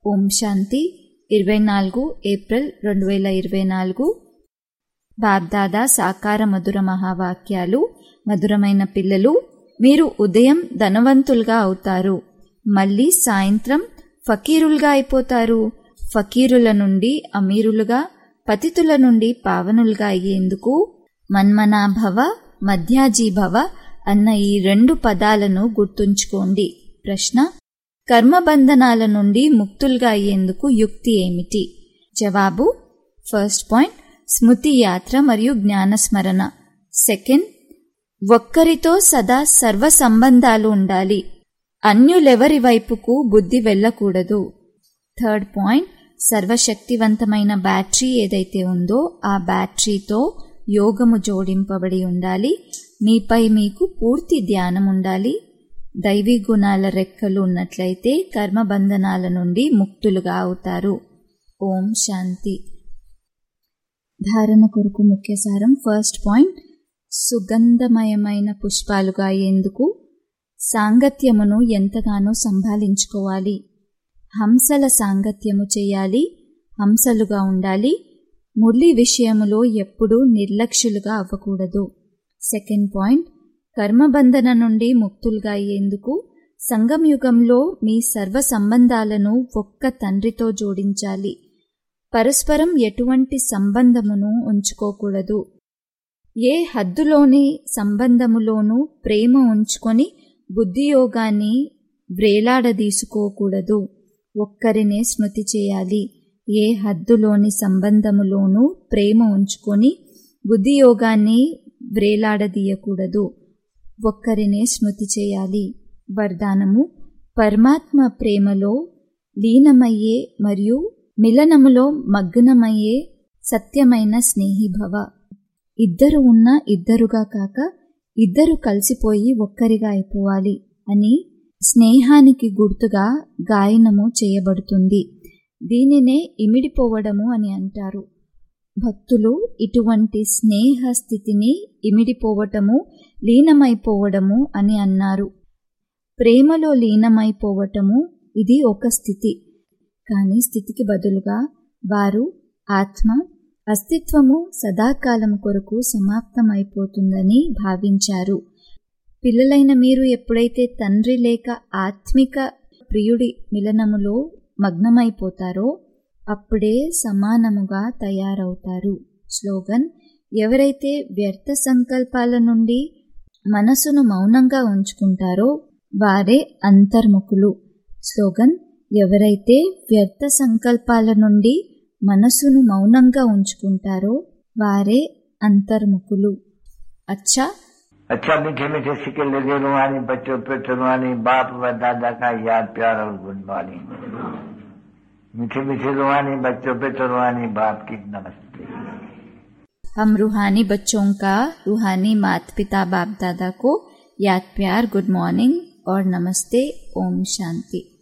ఓం శాంతి ఇరవై నాలుగు ఏప్రిల్ రెండు వేల ఇరవై నాలుగు బాబ్దాదా సాకార మధుర మహావాక్యాలు మధురమైన పిల్లలు మీరు ఉదయం ధనవంతులుగా అవుతారు మళ్ళీ సాయంత్రం ఫకీరులుగా అయిపోతారు ఫకీరుల నుండి అమీరులుగా పతితుల నుండి పావనులుగా అయ్యేందుకు మన్మనాభవ మధ్యాజీభవ అన్న ఈ రెండు పదాలను గుర్తుంచుకోండి ప్రశ్న కర్మబంధనాల నుండి ముక్తులుగా అయ్యేందుకు యుక్తి ఏమిటి జవాబు ఫస్ట్ పాయింట్ స్మృతి యాత్ర మరియు జ్ఞానస్మరణ సెకండ్ ఒక్కరితో సదా సర్వ సంబంధాలు ఉండాలి అన్యులెవరి వైపుకు బుద్ధి వెళ్ళకూడదు థర్డ్ పాయింట్ సర్వశక్తివంతమైన బ్యాటరీ ఏదైతే ఉందో ఆ బ్యాటరీతో యోగము జోడింపబడి ఉండాలి మీపై మీకు పూర్తి ధ్యానం ఉండాలి దైవీ గుణాల రెక్కలు ఉన్నట్లయితే కర్మబంధనాల నుండి ముక్తులుగా అవుతారు ఓం శాంతి ధారణ కొరకు ముఖ్య సారం ఫస్ట్ పాయింట్ సుగంధమయమైన పుష్పాలుగా అయ్యేందుకు సాంగత్యమును ఎంతగానో సంభాలించుకోవాలి హంసల సాంగత్యము చేయాలి హంసలుగా ఉండాలి మురళి విషయములో ఎప్పుడూ నిర్లక్ష్యులుగా అవ్వకూడదు సెకండ్ పాయింట్ కర్మబంధన నుండి ముక్తులుగా అయ్యేందుకు సంగమయుగంలో మీ సర్వ సంబంధాలను ఒక్క తండ్రితో జోడించాలి పరస్పరం ఎటువంటి సంబంధమును ఉంచుకోకూడదు ఏ హద్దులోని సంబంధములోనూ ప్రేమ ఉంచుకొని బుద్ధియోగాన్ని వ్రేలాడదీసుకోకూడదు ఒక్కరినే స్మృతి చేయాలి ఏ హద్దులోని సంబంధములోనూ ప్రేమ ఉంచుకొని బుద్ధియోగాన్ని వ్రేలాడదీయకూడదు ఒక్కరినే స్మృతి చేయాలి వరదానము పరమాత్మ ప్రేమలో లీనమయ్యే మరియు మిలనములో మగ్నమయ్యే సత్యమైన స్నేహిభవ ఇద్దరు ఉన్న ఇద్దరుగా కాక ఇద్దరు కలిసిపోయి ఒక్కరిగా అయిపోవాలి అని స్నేహానికి గుర్తుగా గాయనము చేయబడుతుంది దీనినే ఇమిడిపోవడము అని అంటారు భక్తులు ఇటువంటి స్నేహ స్థితిని ఇమిడిపోవటము లీనమైపోవడము అని అన్నారు ప్రేమలో లీనమైపోవటము ఇది ఒక స్థితి కానీ స్థితికి బదులుగా వారు ఆత్మ అస్తిత్వము సదాకాలం కొరకు సమాప్తమైపోతుందని భావించారు పిల్లలైన మీరు ఎప్పుడైతే తండ్రి లేక ఆత్మిక ప్రియుడి మిలనములో మగ్నమైపోతారో అప్పుడే సమానముగా తయారవుతారు స్లోగన్ ఎవరైతే వ్యర్థ సంకల్పాల నుండి మనసును మౌనంగా ఉంచుకుంటారో వారే అంతర్ముఖులు స్లోగన్ ఎవరైతే వ్యర్థ సంకల్పాల నుండి మనసును మౌనంగా ఉంచుకుంటారో వారే అంతర్ముఖులు అచ్చా अच्छा मीठे मीठे सिक्के लगे रुहानी बच्चों पे रुहानी बाप व दादा का याद प्यार और गुड मॉर्निंग मीठे मीठे रुहानी बच्चों पे रुहानी बाप की नमस्ते हम रूहानी बच्चों का रूहानी माता पिता बाप दादा को याद प्यार गुड मॉर्निंग और नमस्ते ओम शांति